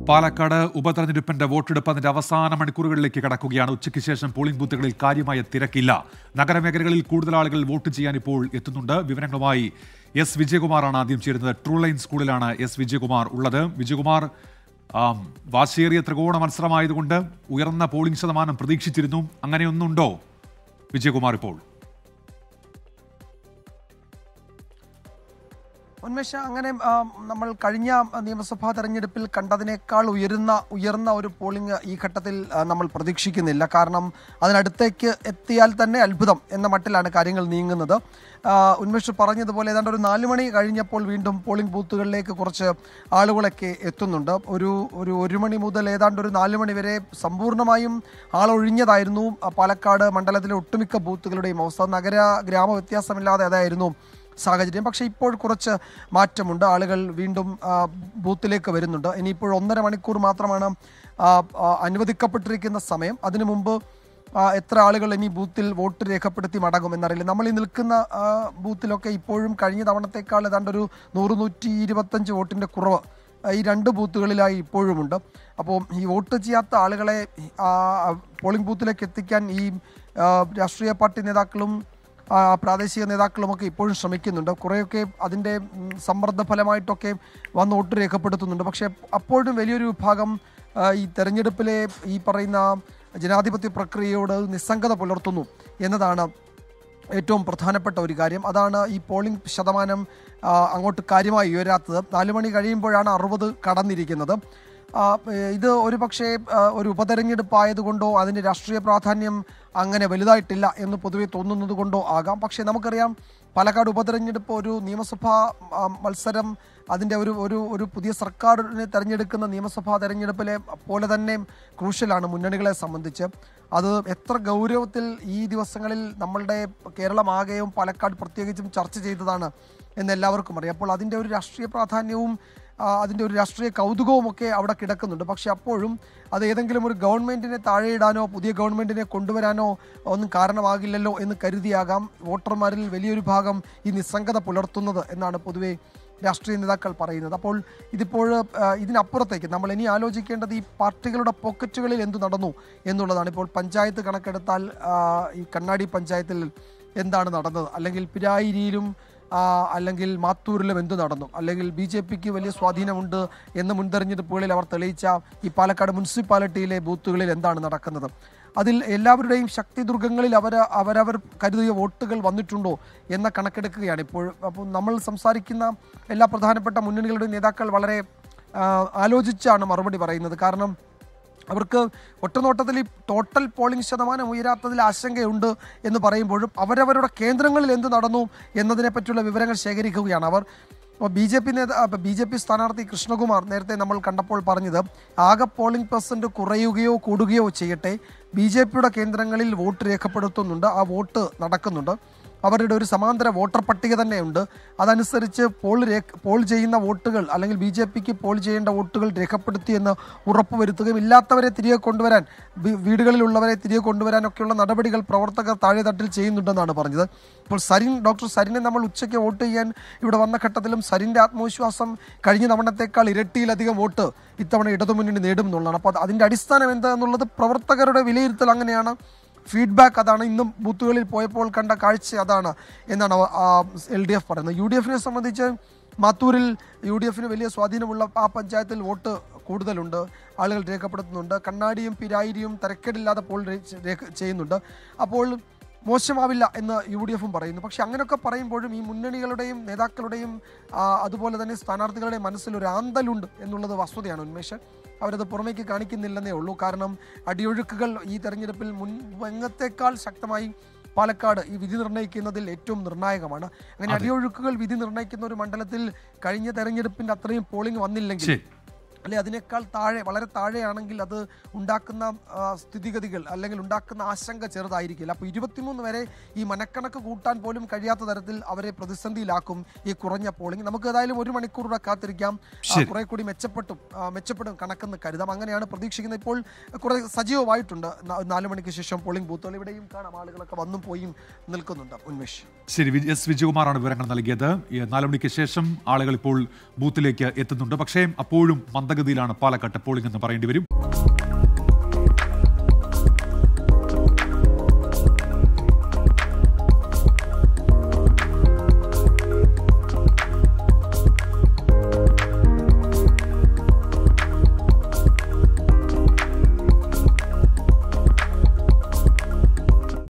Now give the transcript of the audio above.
പാലക്കാട് ഉപതെരഞ്ഞെടുപ്പിന്റെ വോട്ടെടുപ്പ് അതിന്റെ അവസാന മണിക്കൂറുകളിലേക്ക് കടക്കുകയാണ് ഉച്ചയ്ക്ക് ശേഷം പോളിംഗ് ബൂത്തുകളിൽ കാര്യമായ തിരക്കില്ല നഗരമേഖലകളിൽ കൂടുതൽ ആളുകൾ വോട്ട് ചെയ്യാൻ ഇപ്പോൾ എത്തുന്നുണ്ട് വിവരങ്ങളുമായി എസ് വിജയകുമാറാണ് ആദ്യം ചേരുന്നത് ട്രൂ ലൈൻ സ്കൂളിലാണ് എസ് വിജയകുമാർ ഉള്ളത് വിജയകുമാർ ആം, വാശിയേറിയ ത്രികോണ മത്സരമായതുകൊണ്ട് ഉയർന്ന പോളിംഗ് ശതമാനം പ്രതീക്ഷിച്ചിരുന്നു അങ്ങനെയൊന്നുണ്ടോ വിജയകുമാർ ഇപ്പോൾ ഉന്മേഷ അങ്ങനെ ആ, നമ്മൾ കഴിഞ്ഞ നിയമസഭാ തെരഞ്ഞെടുപ്പിൽ കണ്ടതിനേക്കാൾ ഉയരുന്ന ഉയർന്ന ഒരു പോളിംഗ് ഈ ഘട്ടത്തിൽ ആ, നമ്മൾ പ്രതീക്ഷിക്കുന്നില്ല കാരണം അതിനടുത്തേക്ക് എത്തിയാൽ തന്നെ അത്ഭുതം എന്ന മട്ടിലാണ് കാര്യങ്ങൾ നീങ്ങുന്നത് ആ, ഉന്മേഷ് പറഞ്ഞതുപോലെ ഏതാണ്ട് ഒരു നാല് മണി കഴിഞ്ഞപ്പോൾ വീണ്ടും പോളിംഗ് ബൂത്തുകളിലേക്ക് കുറച്ച് ആളുകളൊക്കെ എത്തുന്നുണ്ട് ഒരു ഒരു ഒരു മണി മുതൽ ഏതാണ്ട് ഒരു നാല് മണി വരെ സമ്പൂർണ്ണമായും ആളൊഴിഞ്ഞതായിരുന്നു ആ, പാലക്കാട് മണ്ഡലത്തിലെ ഒട്ടുമിക്ക ബൂത്തുകളുടെയും അവസ്ഥ നഗര ഗ്രാമ വ്യത്യാസമില്ലാതെ അതായിരുന്നു സാഹചര്യം പക്ഷേ ഇപ്പോൾ കുറച്ച് മാറ്റമുണ്ട് ആളുകൾ വീണ്ടും ആ, ബൂത്തിലേക്ക് വരുന്നുണ്ട് ഇനിയിപ്പോൾ ഒന്നര മണിക്കൂർ മാത്രമാണ് ആ, ആ, അനുവദിക്കപ്പെട്ടിരിക്കുന്ന സമയം അതിനു മുമ്പ് ആ, എത്ര ആളുകൾ ഇനി ബൂത്തിൽ വോട്ട് രേഖപ്പെടുത്തി മടങ്ങും എന്നറിയില്ല നമ്മൾ ഈ നിൽക്കുന്ന ആ, ബൂത്തിലൊക്കെ ഇപ്പോഴും കഴിഞ്ഞ തവണത്തേക്കാൾ ഏതാണ്ട് ഒരു നൂറ് നൂറ്റി ഇരുപത്തഞ്ച് വോട്ടിൻ്റെ കുറവ് ആ, ഈ രണ്ട് ബൂത്തുകളിലായി ഇപ്പോഴുമുണ്ട് അപ്പോൾ ഈ വോട്ട് ചെയ്യാത്ത ആളുകളെ ആ, പോളിംഗ് ബൂത്തിലേക്ക് എത്തിക്കാൻ ഈ ആ, രാഷ്ട്രീയ പാർട്ടി നേതാക്കളും ആ, പ്രാദേശിക നേതാക്കളുമൊക്കെ ഇപ്പോഴും ശ്രമിക്കുന്നുണ്ട് കുറേയൊക്കെ അതിൻ്റെ ഉം, സമ്മർദ്ദ ഫലമായിട്ടൊക്കെ വന്ന് വോട്ട് രേഖപ്പെടുത്തുന്നുണ്ട് പക്ഷേ അപ്പോഴും വലിയൊരു വിഭാഗം ആ, ഈ തെരഞ്ഞെടുപ്പിലെ ഈ പറയുന്ന ജനാധിപത്യ പ്രക്രിയയോട് നിസ്സംഗത പുലർത്തുന്നു എന്നതാണ് ഏറ്റവും പ്രധാനപ്പെട്ട ഒരു കാര്യം അതാണ് ഈ പോളിംഗ് ശതമാനം ആ, അങ്ങോട്ട് കാര്യമായി ഉയരാത്തത് നാല് മണി കഴിയുമ്പോഴാണ് അറുപത് കടന്നിരിക്കുന്നത് ആ, ഏ, ഇത് ഒരു പക്ഷേ ആ, ഒരു ഉപതെരഞ്ഞെടുപ്പ് ആയതുകൊണ്ടോ അതിന് രാഷ്ട്രീയ പ്രാധാന്യം അങ്ങനെ വലുതായിട്ടില്ല എന്ന് പൊതുവെ തോന്നുന്നത് കൊണ്ടോ ആകാം പക്ഷേ നമുക്കറിയാം പാലക്കാട് ഉപതെരഞ്ഞെടുപ്പ് ഒരു നിയമസഭാ ആ, മത്സരം അതിൻ്റെ ഒരു ഒരു ഒരു പുതിയ സർക്കാരിനെ തെരഞ്ഞെടുക്കുന്ന നിയമസഭാ തെരഞ്ഞെടുപ്പിലെ പോലെ തന്നെ ക്രൂഷ്യലാണ് മുന്നണികളെ സംബന്ധിച്ച് അത് എത്ര ഗൗരവത്തിൽ ഈ ദിവസങ്ങളിൽ നമ്മളുടെ കേരളമാകെയും പാലക്കാട് പ്രത്യേകിച്ചും ചർച്ച ചെയ്തതാണ് എന്ന് എല്ലാവർക്കും അറിയാം അപ്പോൾ അതിൻ്റെ ഒരു രാഷ്ട്രീയ പ്രാധാന്യവും ആ, അതിൻ്റെ ഒരു രാഷ്ട്രീയ കൗതുകവും ഒക്കെ അവിടെ കിടക്കുന്നുണ്ട് പക്ഷെ അപ്പോഴും അത് ഏതെങ്കിലും ഒരു ഗവൺമെൻറ്റിനെ താഴെയിടാനോ പുതിയ ഗവൺമെൻറ്റിനെ കൊണ്ടുവരാനോ ഒന്നും കാരണമാകില്ലല്ലോ എന്ന് കരുതിയാകാം വോട്ടർമാരിൽ വലിയൊരു ഭാഗം ഈ നിസ്സംഗത പുലർത്തുന്നത് എന്നാണ് പൊതുവെ രാഷ്ട്രീയ നേതാക്കൾ പറയുന്നത് അപ്പോൾ ഇതിപ്പോൾ ആ, ഇതിനപ്പുറത്തേക്ക് നമ്മൾ ഇനി ആലോചിക്കേണ്ടത് ഈ പാർട്ടികളുടെ പോക്കറ്റുകളിൽ എന്തു നടന്നു എന്നുള്ളതാണ് ഇപ്പോൾ പഞ്ചായത്ത് കണക്കെടുത്താൽ ആ, ഈ കണ്ണാടി പഞ്ചായത്തിൽ എന്താണ് നടന്നത് അല്ലെങ്കിൽ പിരായിരിയിലും ആ, അല്ലെങ്കിൽ മാത്തൂരിലും എന്ത് നടന്നു അല്ലെങ്കിൽ ബി ജെ പിക്ക് വലിയ സ്വാധീനമുണ്ട് എന്ന് മുൻതെരഞ്ഞെടുപ്പുകളിൽ അവർ തെളിയിച്ച ഈ പാലക്കാട് മുനിസിപ്പാലിറ്റിയിലെ ബൂത്തുകളിൽ എന്താണ് നടക്കുന്നത് അതിൽ എല്ലാവരുടെയും ശക്തി ദുർഗങ്ങളിൽ അവർ അവരവർ കരുതിയ വോട്ടുകൾ വന്നിട്ടുണ്ടോ എന്ന കണക്കെടുക്കുകയാണ് ഇപ്പോൾ അപ്പോൾ നമ്മൾ സംസാരിക്കുന്ന എല്ലാ പ്രധാനപ്പെട്ട മുന്നണികളുടെയും നേതാക്കൾ വളരെ ആ, ആലോചിച്ചാണ് മറുപടി പറയുന്നത് കാരണം അവർക്ക് ഒറ്റനോട്ടത്തിൽ ഈ ടോട്ടൽ പോളിംഗ് ശതമാനം ഉയരാത്തതിൽ ആശങ്കയുണ്ട് എന്ന് പറയുമ്പോഴും അവരവരുടെ കേന്ദ്രങ്ങളിൽ എന്ത് നടന്നു എന്നതിനെ പറ്റിയുള്ള വിവരങ്ങൾ ശേഖരിക്കുകയാണ് അവർ ബി ജെ പി നേതാ ബി ജെ പി സ്ഥാനാർത്ഥി കൃഷ്ണകുമാർ നേരത്തെ നമ്മൾ കണ്ടപ്പോൾ പറഞ്ഞത് ആകെ പോളിംഗ് പെർസെൻറ്റ് കുറയുകയോ കൂടുകയോ ചെയ്യട്ടെ ബി ജെ പിയുടെ കേന്ദ്രങ്ങളിൽ വോട്ട് രേഖപ്പെടുത്തുന്നുണ്ട് ആ വോട്ട് നടക്കുന്നുണ്ട് അവരുടെ ഒരു സമാന്തര വോട്ടർ പട്ടിക തന്നെയുണ്ട് അതനുസരിച്ച് പോൾ രേഖ പോൾ ചെയ്യുന്ന വോട്ടുകൾ അല്ലെങ്കിൽ ബി ജെ പിക്ക് പോൾ ചെയ്യേണ്ട വോട്ടുകൾ രേഖപ്പെടുത്തിയെന്ന് ഉറപ്പുവരുത്തുകയും ഇല്ലാത്തവരെ തിരികെ കൊണ്ടുവരാൻ വി- വീടുകളിലുള്ളവരെ തിരികെ കൊണ്ടുവരാനൊക്കെയുള്ള നടപടികൾ പ്രവർത്തകർ താഴെത്തട്ടിൽ ചെയ്യുന്നുണ്ടെന്നാണ് പറഞ്ഞത് ഇപ്പോൾ സരിൻ ഡോക്ടർ സരിനെ നമ്മൾ ഉച്ചയ്ക്ക് വോട്ട് ചെയ്യാൻ ഇവിടെ വന്ന ഘട്ടത്തിലും സരിൻ്റെ ആത്മവിശ്വാസം കഴിഞ്ഞ തവണത്തേക്കാൾ ഇരട്ടിയിലധികം വോട്ട് ഇത്തവണ ഇടതുമുന്നണി നേടും എന്നുള്ളതാണ് അപ്പോൾ അത് അതിൻ്റെ അടിസ്ഥാനം എന്താണെന്നുള്ളത് പ്രവർത്തകരുടെ വിലയിരുത്തൽ അങ്ങനെയാണ് ഫീഡ്ബാക്ക് അതാണ് ഇന്നും ബൂത്തുകളിൽ പോയപ്പോൾ കണ്ട കാഴ്ച അതാണ് എന്നാണ് എൽ ഡി എഫ് പറയുന്നത് യു ഡി എഫിനെ സംബന്ധിച്ച് മാത്തൂരിൽ യു ഡി എഫിന് വലിയ സ്വാധീനമുള്ള ആ പഞ്ചായത്തിൽ വോട്ട് കൂടുതലുണ്ട് ആളുകൾ രേഖപ്പെടുത്തുന്നുണ്ട് കണ്ണാടിയും പിരായിരിയും തിരക്കേടില്ലാതെ പോൾ രേ- രേഖ ചെയ്യുന്നുണ്ട് അപ്പോൾ മോശമാവില്ല എന്ന് യു ഡി എഫും പറയുന്നു പക്ഷെ അങ്ങനെയൊക്കെ പറയുമ്പോഴും ഈ മുന്നണികളുടെയും നേതാക്കളുടെയും ആ, അതുപോലെ തന്നെ സ്ഥാനാർത്ഥികളുടെയും മനസ്സിൽ ഒരു ആന്തലുണ്ട് എന്നുള്ളത് വസ്തുതയാണ് ഉന്മേഷ് അവരത് പുറമേക്ക് കാണിക്കുന്നില്ലെന്നേ ഉള്ളൂ കാരണം അടിയൊഴുക്കുകൾ ഈ തെരഞ്ഞെടുപ്പിൽ മുൻ എങ്ങത്തേക്കാൾ ശക്തമായി പാലക്കാട് ഈ വിധി നിർണ്ണയിക്കുന്നതിൽ ഏറ്റവും നിർണായകമാണ് അങ്ങനെ അടിയൊഴുക്കുകൾ വിധി നിർണ്ണയിക്കുന്ന ഒരു മണ്ഡലത്തിൽ കഴിഞ്ഞ തെരഞ്ഞെടുപ്പിന്റെ അത്രയും പോളിംഗ് വന്നില്ലെങ്കിൽ ശരി അല്ലെ അതിനേക്കാൾ താഴെ വളരെ താഴെയാണെങ്കിൽ അത് ഉണ്ടാക്കുന്ന ആ, സ്ഥിതിഗതികൾ അല്ലെങ്കിൽ ഉണ്ടാക്കുന്ന ആശങ്ക ചെറുതായിരിക്കില്ല അപ്പോൾ ഇരുപത്തിമൂന്ന് വരെ ഈ മനക്കണക്ക് കൂട്ടാൻ പോലും കഴിയാത്ത തരത്തിൽ അവരെ പ്രതിസന്ധിയിലാക്കും ഈ കുറഞ്ഞ പോളിംഗ് നമുക്ക് ഏതായാലും ഒരു മണിക്കൂർ കൂടെ കാത്തിരിക്കാം ആ, ശരി. കുറെ കൂടി മെച്ചപ്പെട്ടും ആ, മെച്ചപ്പെടും കണക്കെന്ന് കരുതാം അങ്ങനെയാണ് പ്രതീക്ഷിക്കുന്നത് ഇപ്പോൾ കുറെ സജീവമായിട്ടുണ്ട് ന- നാല് മണിക്ക് ശേഷം പോളിംഗ് ബൂത്തുകൾ ഇവിടെയും കാണാം ആളുകളൊക്കെ വന്നും പോയും നിൽക്കുന്നുണ്ട് ഉന്മേഷ് ശരി വി- എസ് വിജയകുമാറാണ് വിവരങ്ങൾ നൽകിയത് ഈ നാല് മണിക്ക് ശേഷം ആളുകൾ ഇപ്പോൾ ബൂത്തിലേക്ക് എത്തുന്നുണ്ട് പക്ഷേ അപ്പോഴും മന്ദ മന്ദഗതിയിലാണ് പാലക്കാട്ട് പോളിംഗ് എന്ന് പറയേണ്ടി വരും